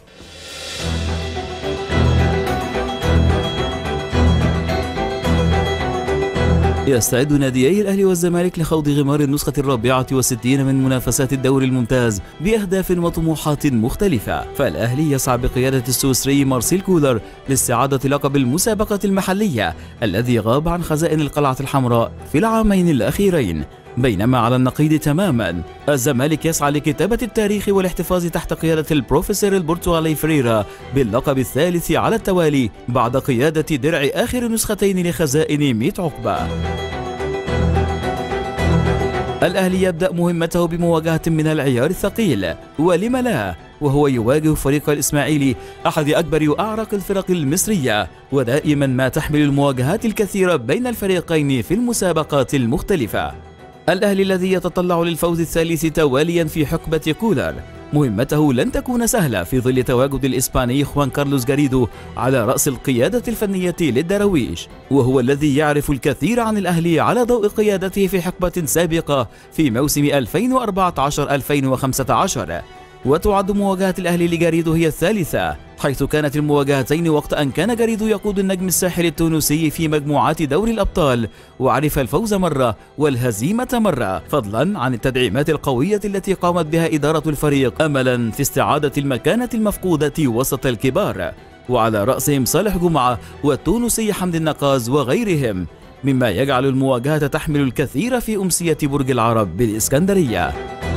يستعد ناديي الأهلي والزمالك لخوض غمار النسخة الرابعة والستين من منافسات الدوري الممتاز بأهداف وطموحات مختلفة فالأهلي يسعى بقيادة السويسري مارسيل كولر لاستعادة لقب المسابقة المحلية الذي غاب عن خزائن القلعة الحمراء في العامين الأخيرين بينما على النقيض تماما الزمالك يسعى لكتابة التاريخ والاحتفاظ تحت قيادة البروفيسور البرتغالي فريرا باللقب الثالث على التوالي بعد قيادة درع آخر نسختين لخزائن ميت عقبة الأهلي يبدأ مهمته بمواجهة من العيار الثقيل ولم لا وهو يواجه فريق الإسماعيلي أحد أكبر وأعرق الفرق المصرية ودائما ما تحمل المواجهات الكثيرة بين الفريقين في المسابقات المختلفة الأهلي الذي يتطلع للفوز الثالث تواليا في حقبة كولر مهمته لن تكون سهلة في ظل تواجد الإسباني خوان كارلوس جاريدو على رأس القيادة الفنية للدراويش وهو الذي يعرف الكثير عن الأهلي على ضوء قيادته في حقبة سابقة في موسم 2014-2015 وتعد مواجهة الأهلي لجاريدو هي الثالثة حيث كانت المواجهتين وقت أن كان جاريدو يقود النجم الساحل التونسي في مجموعات دوري الأبطال وعرف الفوز مرة والهزيمة مرة فضلا عن التدعيمات القوية التي قامت بها إدارة الفريق أملا في استعادة المكانة المفقودة وسط الكبار وعلى رأسهم صالح جمعة والتونسي حمد النقاز وغيرهم مما يجعل المواجهة تحمل الكثير في أمسية برج العرب بالإسكندرية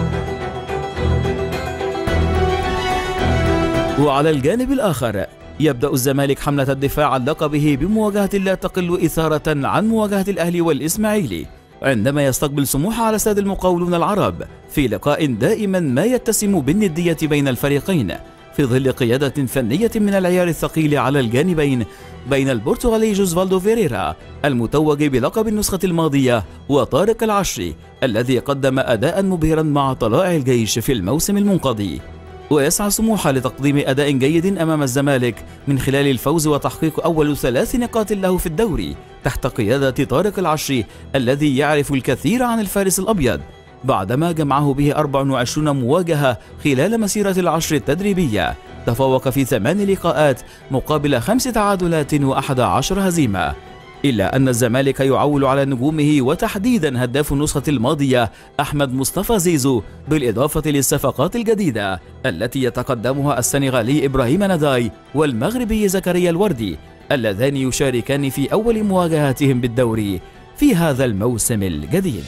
وعلى الجانب الآخر يبدأ الزمالك حملة الدفاع عن لقبه بمواجهة لا تقل إثارة عن مواجهة الأهلي والإسماعيلي عندما يستقبل سموحة على استاد المقاولون العرب في لقاء دائما ما يتسم بالندية بين الفريقين في ظل قيادة فنية من العيار الثقيل على الجانبين بين البرتغالي جوزفالدو فيريرا المتوج بلقب النسخة الماضية وطارق العشري الذي قدم أداء مبهرا مع طلائع الجيش في الموسم المنقضي ويسعى سموحة لتقديم أداء جيد أمام الزمالك من خلال الفوز وتحقيق أول ثلاث نقاط له في الدوري تحت قيادة طارق العشري الذي يعرف الكثير عن الفارس الأبيض بعدما جمعه به 24 مواجهة خلال مسيرة العشر التدريبية تفوق في ثمان لقاءات مقابل خمس تعادلات وأحد عشر هزيمة إلا أن الزمالك يعول على نجومه وتحديدا هداف النسخة الماضية أحمد مصطفى زيزو بالإضافة للصفقات الجديدة التي يتقدمها السنغالي إبراهيم نداي والمغربي زكريا الوردي اللذان يشاركان في أول مواجهاتهم بالدوري في هذا الموسم الجديد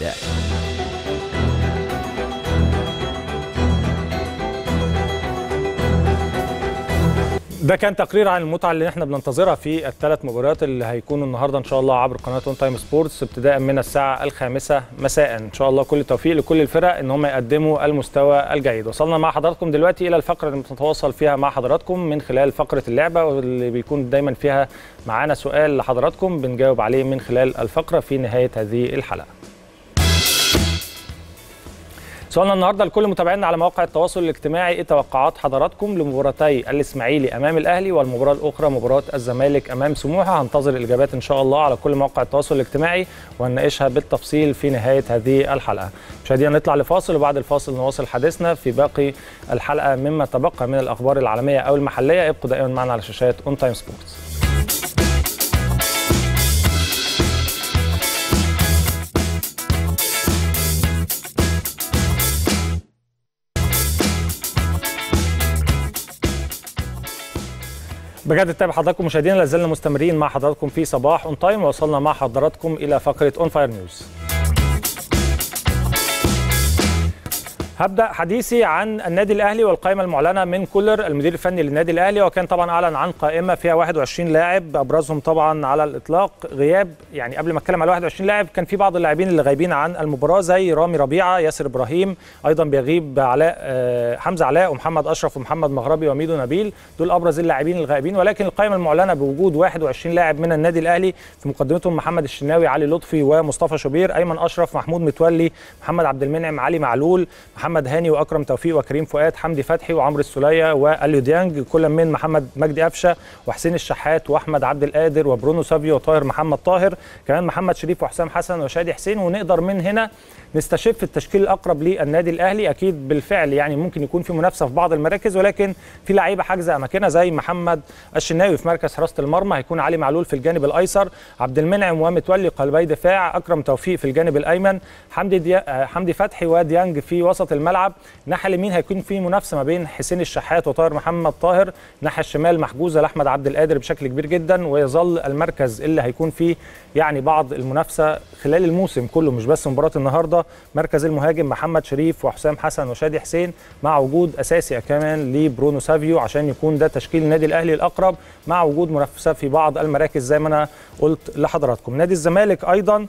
ده كان تقرير عن المتعه اللي احنا بننتظرها في الثلاث مباريات اللي هيكونوا النهارده ان شاء الله عبر قناه اون تايم سبورتس ابتداء من الساعه الخامسه مساء ان شاء الله كل التوفيق لكل الفرق ان هم يقدموا المستوى الجيد وصلنا مع حضراتكم دلوقتي الى الفقره اللي بنتواصل فيها مع حضراتكم من خلال فقره اللعبه واللي بيكون دايما فيها معانا سؤال لحضراتكم بنجاوب عليه من خلال الفقره في نهايه هذه الحلقه سؤالنا النهارده لكل متابعينا على مواقع التواصل الاجتماعي ايه توقعات حضراتكم لمباراتي الاسماعيلي امام الاهلي والمباراه الاخرى مباراه الزمالك امام سموحه هنتظر الاجابات ان شاء الله على كل مواقع التواصل الاجتماعي وهنناقشها بالتفصيل في نهايه هذه الحلقه مشاهدينا نطلع لفاصل وبعد الفاصل نواصل حديثنا في باقي الحلقه مما تبقى من الاخبار العالميه او المحليه ابقوا دائما معنا على شاشات اون تايم سبورتس بجد تتابع حضراتكم مشاهدينا لازلنا مستمرين مع حضراتكم في صباح اون تايم ووصلنا مع حضراتكم الى فقره اون فاير نيوز هبدا حديثي عن النادي الاهلي والقائمه المعلنه من كولر المدير الفني للنادي الاهلي وكان طبعا اعلن عن قائمه فيها 21 لاعب ابرزهم طبعا على الاطلاق غياب يعني قبل ما اتكلم على 21 لاعب كان في بعض اللاعبين اللي غايبين عن المباراه زي رامي ربيعه ياسر ابراهيم ايضا بيغيب علاء آه، حمزه علاء ومحمد اشرف ومحمد مغربي وميدو نبيل دول ابرز اللاعبين الغائبين ولكن القائمه المعلنه بوجود 21 لاعب من النادي الاهلي في مقدمتهم محمد الشناوي علي لطفي ومصطفى شوبير ايمن اشرف محمود متولي محمد عبد المنعم علي معلول محمد هاني واكرم توفيق وكريم فؤاد حمدي فتحي وعمرو السوليه واليو ديانج كل من محمد مجدي قفشه وحسين الشحات واحمد عبد القادر وبرونو سافيو وطاهر محمد طاهر كمان محمد شريف وحسام حسن وشادي حسين ونقدر من هنا نستشف التشكيل الاقرب للنادي الاهلي اكيد بالفعل يعني ممكن يكون في منافسه في بعض المراكز ولكن في لعيبه حاجزه اماكنها زي محمد الشناوي في مركز حراسه المرمى هيكون علي معلول في الجانب الايسر عبد المنعم ومتولي قلبي دفاع اكرم توفيق في الجانب الايمن حمدي دي... آه، حمدي فتحي وديانج في وسط الملعب الناحيه اليمين هيكون في منافسه ما بين حسين الشحات وطاهر محمد طاهر الناحيه الشمال محجوزه لاحمد عبد القادر بشكل كبير جدا ويظل المركز اللي هيكون فيه يعني بعض المنافسه خلال الموسم كله مش بس مباراه النهارده مركز المهاجم محمد شريف وحسام حسن وشادي حسين مع وجود اساسي كمان لبرونو سافيو عشان يكون ده تشكيل النادي الاهلي الاقرب مع وجود منافسه في بعض المراكز زي ما انا قلت لحضراتكم نادي الزمالك ايضا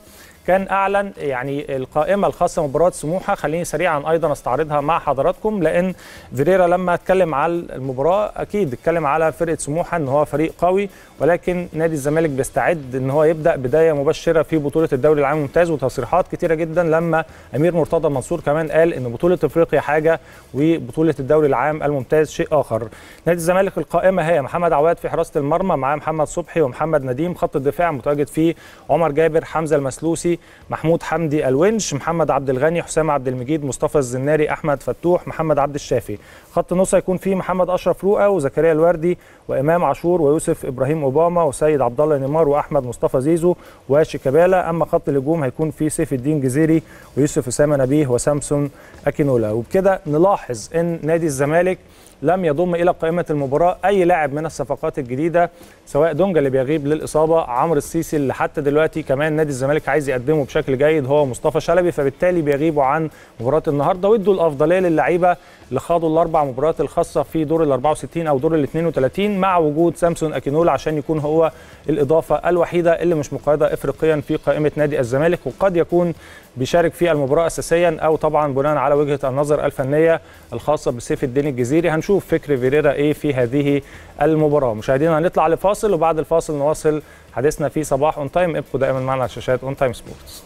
كان اعلن يعني القائمه الخاصه بمباراه سموحه خليني سريعا ايضا استعرضها مع حضراتكم لان فيريرا لما اتكلم على المباراه اكيد اتكلم على فرقه سموحه ان هو فريق قوي ولكن نادي الزمالك بيستعد ان هو يبدا بدايه مبشره في بطوله الدوري العام الممتاز وتصريحات كتيره جدا لما امير مرتضى منصور كمان قال ان بطوله افريقيا حاجه وبطوله الدوري العام الممتاز شيء اخر نادي الزمالك القائمه هي محمد عواد في حراسه المرمى معاه محمد صبحي ومحمد نديم خط الدفاع متواجد فيه عمر جابر حمزه المسلوسي محمود حمدي الونش محمد عبد الغني حسام عبد المجيد مصطفى الزناري احمد فتوح محمد عبد الشافي خط النص هيكون فيه محمد اشرف رؤى وزكريا الوردي وامام عاشور ويوسف ابراهيم اوباما وسيد عبد الله نيمار واحمد مصطفى زيزو وشيكابالا اما خط الهجوم هيكون فيه سيف الدين جزيري ويوسف اسامه نبيه وسامسون اكينولا وبكده نلاحظ ان نادي الزمالك لم يضم الى قائمه المباراه اي لاعب من الصفقات الجديده سواء دونجا اللي بيغيب للاصابه عمرو السيسي اللي حتى دلوقتي كمان نادي الزمالك عايز يقدمه بشكل جيد هو مصطفى شلبي فبالتالي بيغيبوا عن مباراه النهارده وادوا الافضليه للعيبه اللي خاضوا الاربع مباريات الخاصه في دور ال 64 او دور ال 32 مع وجود سامسون اكينولا عشان يكون هو الاضافه الوحيده اللي مش مقيده افريقيا في قائمه نادي الزمالك وقد يكون بيشارك في المباراه اساسيا او طبعا بناء على وجهه النظر الفنيه الخاصه بسيف الدين الجزيري هنشوف فكر فيريرا ايه في هذه المباراه مشاهدينا هنطلع لفاصل وبعد الفاصل نواصل حديثنا في صباح اون تايم ابقوا دائما معنا على شاشات اون تايم سبورتس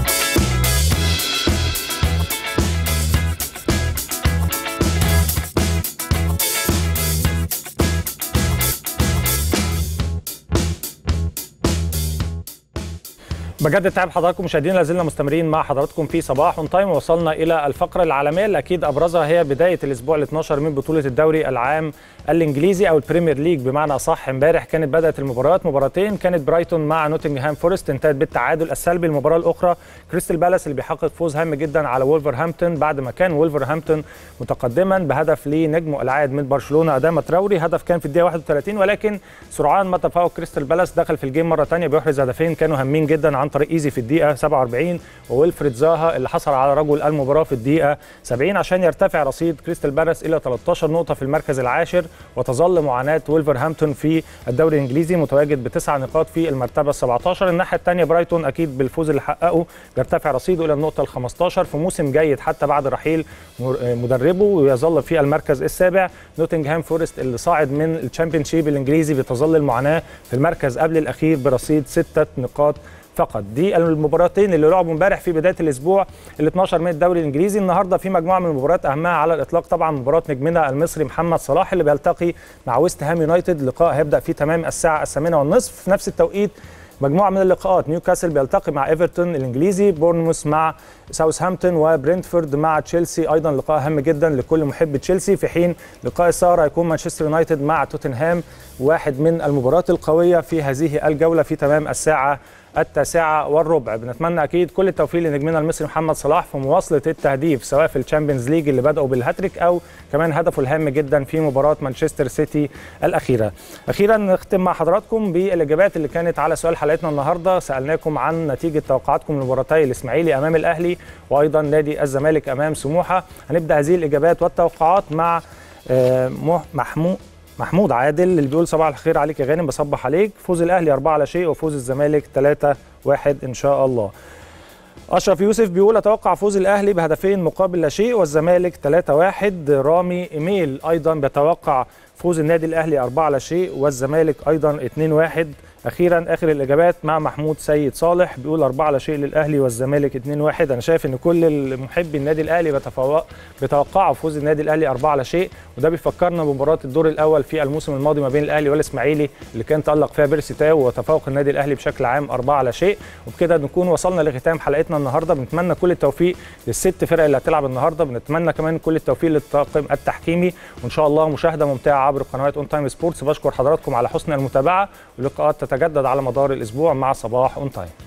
بجد تعب حضراتكم مشاهدينا لازلنا مستمرين مع حضراتكم في صباح اون تايم وصلنا الى الفقره العالميه اللي اكيد ابرزها هي بدايه الاسبوع ال 12 من بطوله الدوري العام الانجليزي او البريمير ليج بمعنى اصح امبارح كانت بدات المباريات مباراتين كانت برايتون مع نوتنغهام فورست انتهت بالتعادل السلبي المباراه الاخرى كريستال بالاس اللي بيحقق فوز هام جدا على وولفرهامبتون بعد ما كان وولفرهامبتون متقدما بهدف لنجمه العائد من برشلونه اداما تراوري هدف كان في الدقيقه 31 ولكن سرعان ما تفوق كريستال بالاس دخل في الجيم مره ثانيه بيحرز هدفين كانوا هامين جدا عن طريق ايزي في الدقيقه 47 وويلفريد زاها اللي حصل على رجل المباراه في الدقيقه 70 عشان يرتفع رصيد كريستال بالاس الى 13 نقطه في المركز العاشر وتظل معاناه وولفرهامبتون في الدوري الانجليزي متواجد بتسع نقاط في المرتبه ال 17 الناحيه الثانيه برايتون اكيد بالفوز اللي حققه بيرتفع رصيده الى النقطه ال 15 في موسم جيد حتى بعد رحيل مدربه ويظل في المركز السابع نوتنغهام فورست اللي صاعد من الشامبيونشيب الانجليزي بتظل المعاناه في المركز قبل الاخير برصيد سته نقاط فقط دي المباراتين اللي لعبوا امبارح في بدايه الاسبوع ال 12 من الدوري الانجليزي النهارده في مجموعه من المباريات اهمها على الاطلاق طبعا مباراه نجمنا المصري محمد صلاح اللي بيلتقي مع ويست هام يونايتد لقاء هيبدا في تمام الساعه الثامنه والنصف في نفس التوقيت مجموعه من اللقاءات نيوكاسل بيلتقي مع ايفرتون الانجليزي بورنموث مع ساوثهامبتون وبرنتفورد مع تشيلسي ايضا لقاء هام جدا لكل محب تشيلسي في حين لقاء السهره هيكون مانشستر يونايتد مع توتنهام واحد من المباريات القويه في هذه الجوله في تمام الساعه التاسعة والربع بنتمنى أكيد كل التوفيق لنجمنا المصري محمد صلاح في مواصلة التهديف سواء في الشامبيونز ليج اللي بدأوا بالهاتريك أو كمان هدفه الهام جدا في مباراة مانشستر سيتي الأخيرة أخيرا نختم مع حضراتكم بالإجابات اللي كانت على سؤال حلقتنا النهاردة سألناكم عن نتيجة توقعاتكم لمباراتي الإسماعيلي أمام الأهلي وأيضا نادي الزمالك أمام سموحة هنبدأ هذه الإجابات والتوقعات مع محمود محمود عادل اللي بيقول صباح الخير عليك يا غانم بصبح عليك فوز الاهلي 4 على شيء وفوز الزمالك 3 1 ان شاء الله اشرف يوسف بيقول اتوقع فوز الاهلي بهدفين مقابل لا شيء والزمالك 3 1 رامي ايميل ايضا بيتوقع فوز النادي الاهلي 4 على شيء والزمالك ايضا 2 1 اخيرا اخر الاجابات مع محمود سيد صالح بيقول 4 على شيء للاهلي والزمالك 2 1 انا شايف ان كل محبي النادي الاهلي بتفوق بيتوقعوا فوز النادي الاهلي 4 على شيء وده بيفكرنا بمباراه الدور الاول في الموسم الماضي ما بين الاهلي والاسماعيلي اللي كان تالق فيها بيرسي تاو وتفوق النادي الاهلي بشكل عام 4 على شيء وبكده نكون وصلنا لختام حلقتنا النهارده بنتمنى كل التوفيق للست فرق اللي هتلعب النهارده بنتمنى كمان كل التوفيق للطاقم التحكيمي وان شاء الله مشاهده ممتعه عبر قنوات اون تايم سبورتس بشكر حضراتكم على حسن المتابعه ولقاءات تتجدد على مدار الاسبوع مع صباح اون تايم